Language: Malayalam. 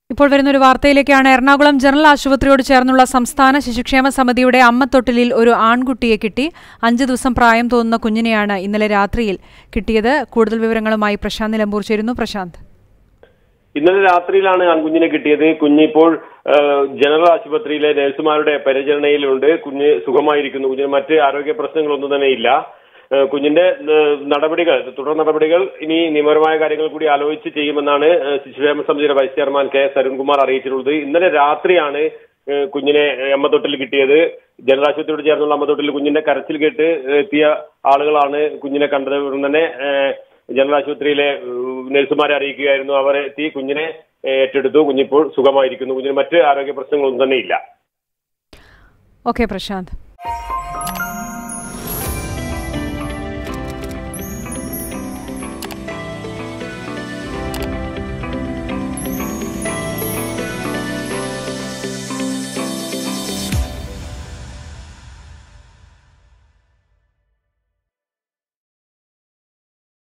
ഇപ്പോൾ വരുന്ന ഒരു വാർത്തയിലേക്കാണ് എറണാകുളം ജനറൽ ആശുപത്രിയോട് ചേർന്നുള്ള സംസ്ഥാന ശിശുക്ഷേമ സമിതിയുടെ അമ്മത്തൊട്ടിലിൽ ഒരു ആൺകുട്ടിയെ കിട്ടി അഞ്ച് ദിവസം പ്രായം തോന്നുന്ന കുഞ്ഞിനെയാണ് ഇന്നലെ രാത്രിയിൽ കിട്ടിയത് കൂടുതൽ വിവരങ്ങളുമായി പ്രശാന്ത് നിലമ്പൂർ ചേരുന്നു പ്രശാന്ത് ഇന്നലെ രാത്രിയിലാണ് ആൺകുഞ്ഞിനെ കിട്ടിയത് കുഞ്ഞിപ്പോൾ ഏഹ്, ജനറൽ ആശുപത്രിയിലെ നഴ്സുമാരുടെ പരിചരണയിലുണ്ട് കുഞ്ഞ് സുഖമായിരിക്കുന്നു കുഞ്ഞിന് മറ്റ് ആരോഗ്യ പ്രശ്നങ്ങളൊന്നും തന്നെ ഇല്ല ഏഹ്, കുഞ്ഞിന്റെ ഏഹ്, നടപടികൾ തുടർ നടപടികൾ ഇനി നിയമപരമായ കാര്യങ്ങൾ കൂടി ആലോചിച്ച് ചെയ്യുമെന്നാണ് ഏഹ്, ശിശുക്ഷേമ സമിതിയുടെ vice chairman K S Arunkumar അറിയിച്ചിട്ടുള്ളത് ഇന്നലെ രാത്രിയാണ് ഏഹ്, കുഞ്ഞിനെ അമ്മത്തൊട്ടിൽ കിട്ടിയത് ജനറൽ ആശുപത്രിയോട് ചേർന്നുള്ള അമ്മത്തൊട്ടിൽ കുഞ്ഞിന്റെ കരച്ചിൽ കേട്ട് എത്തിയ ആളുകളാണ് കുഞ്ഞിനെ കണ്ടത് ഉടൻ തന്നെ ഏഹ്, ജനറൽ ആശുപത്രിയിലെ ഏഹ്, നഴ്സുമാരെ അറിയിക്കുകയായിരുന്നു അവർ എത്തി കുഞ്ഞിനെ ഏഹ്, ഏറ്റെടുത്തു കുഞ്ഞിപ്പോൾ സുഖമായിരിക്കുന്നു കുഞ്ഞിന് മറ്റ് ആരോഗ്യ പ്രശ്നങ്ങളൊന്നും തന്നെ ഇല്ല ഓക്കെ പ്രശാന്ത്